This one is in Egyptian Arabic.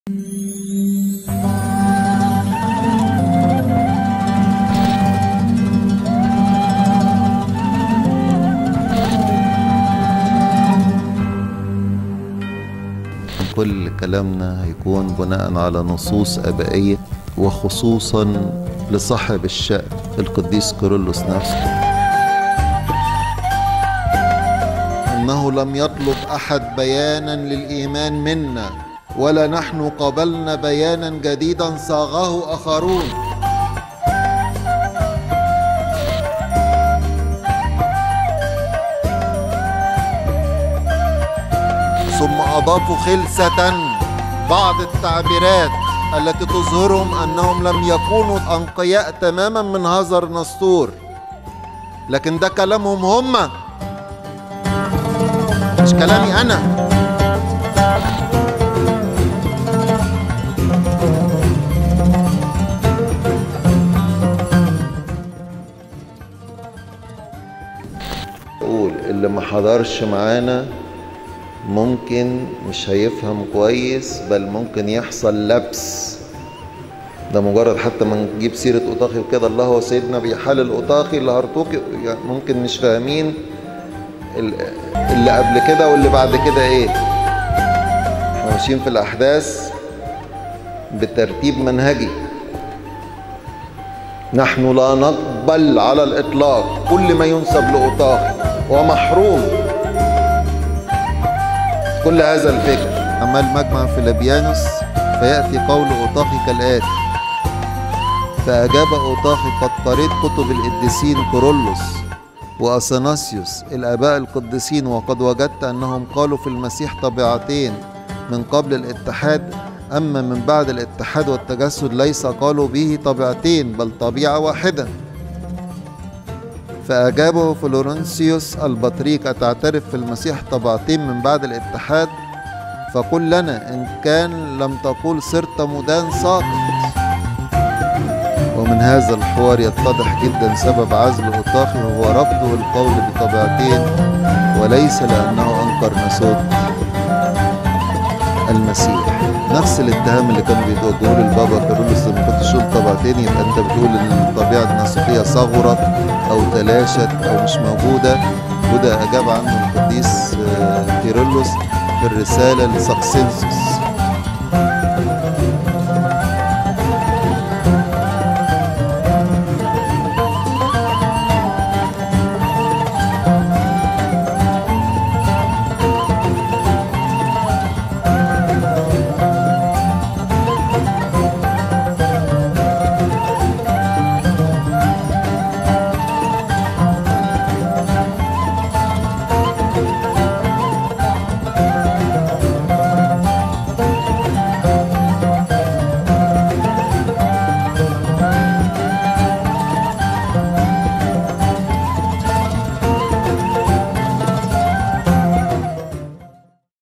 كل كلامنا هيكون بناء على نصوص أبائية وخصوصا لصاحب الشأن القديس كيرلس نفسه أنه لم يطلب أحد بيانا للإيمان منا ولا نحن قبلنا بيانا جديدا صاغه آخرون ثم أضافوا خلسة بعض التعبيرات التي تظهرهم أنهم لم يكونوا أنقياء تماما من هذا النسطور لكن ده كلامهم هم مش كلامي أنا أقول اللي ما حضرش معانا ممكن مش هيفهم كويس بل ممكن يحصل لبس ده مجرد حتى ما نجيب سيرة أوطاخي وكده الله هو سيدنا بيحلل أوطاخي الهرطوقي يعني ممكن مش فاهمين اللي قبل كده واللي بعد كده ايه احنا ماشيين في الأحداث بترتيب منهجي نحن لا نقبل على الإطلاق كل ما ينسب لأوطاخي ومحروم كل هذا الفكر أما المجمع فيلبيانوس فيأتي قول أوطاخي كالآتي فأجاب أوطاخي قد قريت كتب القديسين كورولوس وأثناسيوس الآباء القديسين وقد وجدت أنهم قالوا في المسيح طبيعتين من قبل الاتحاد أما من بعد الاتحاد والتجسد ليس قالوا به طبيعتين بل طبيعة واحدة فأجابه فلورنسيوس البطريق أتعترف في المسيح طبعتين من بعد الاتحاد فقل لنا إن كان لم تقول صرت مدان ساقط ومن هذا الحوار يتضح جدا سبب عزل أوطاخي وهو رفضه القول بطبيعتين وليس لأنه أنكر نسوت المسيح نفس الاتهام اللي كانوا بيتوجهوه للبابا كارولوس لما كنت تقول طبعتين يبقى انت بتقول ان الطبيعه النسوخيه صغرت او تلاشت او مش موجوده وده اجاب عنه القديس كيرلس في الرساله لساكسنسوس